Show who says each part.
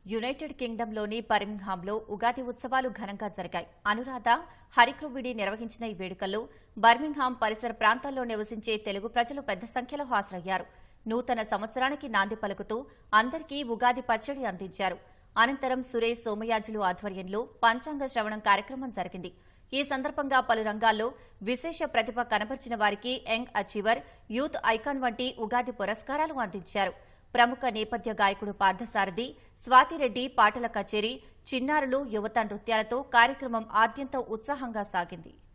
Speaker 1: United కింగ్డమ్లోని బర్మింగ్హామ్లో Ugadi ఉత్సవాలు ఘనంగా జరిగాయి అనురాధ హరిక్రువిడి నిర్వహించిన ఈ వేడుకల్లో బర్మింగ్హామ్ పరిసర ప్రాంతాల్లో నివసించే తెలుగు ప్రజలు పెద్ద సంఖ్యలో హాజరయ్యారు నూతన సంవత్సరానికి నాంది పలుకుతూ అందరికీ ఉగాది పచ్చడి అందించారు అనంతరం సురేష్ సోమయాజులు ఆధ్వర్యంలో పంచాంగ శ్రవణం కార్యక్రమం జరిగింది ఈ సందర్భంగా పలు రంగాల్లో విశేష ప్రతిభ కనబర్చిన వారికి యంగ్ అచీవర్ యూత్ ఐకాన్ వంటి ఉగాది పురస్కారాలు అందించారు ప్రముఖ నేపథ్య గాయకుడు పార్థసారథి స్వాతిరెడ్డి పాటల కచేరీ చిన్నారులు యువత నృత్యాలతో కార్యక్రమం ఆద్యంతం ఉత్సాహంగా సాగింది